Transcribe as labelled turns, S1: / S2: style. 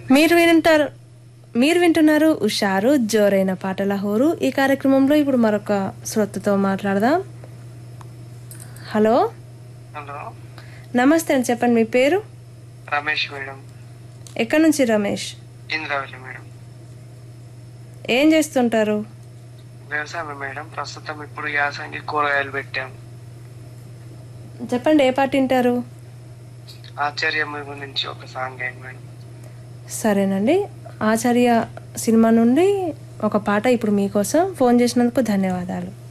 S1: మీరు వింటారు మీరు వింటున్నారు ఉషారు జోరైన పాటల హోరు ఈ కార్యక్రమంలో ఇప్పుడు మరొక శ్రోతతో మాట్లాడదాం హలో
S2: హలో
S1: నమస్తే అండి చెప్పండి మీ పేరు
S2: రమేష్ మేడం
S1: ఎక్కడి నుంచి రమేష్
S2: ఇంద్రావళి మేడం
S1: ఏం చేస్తుంటారు
S2: వ్యవసాయం మేడం ప్రస్తుతం ఇప్పుడు యాసంగి కూరగాయలు పెట్టాం
S1: చెప్పండి ఏ పాట వింటారు
S2: ఆశ్చర్యం గురించి ఒక సాంగ్ అయింది మేడం
S1: సరేనండి ఆచార్య సినిమా నుండి ఒక పాట ఇప్పుడు మీకోసం ఫోన్ చేసినందుకు ధన్యవాదాలు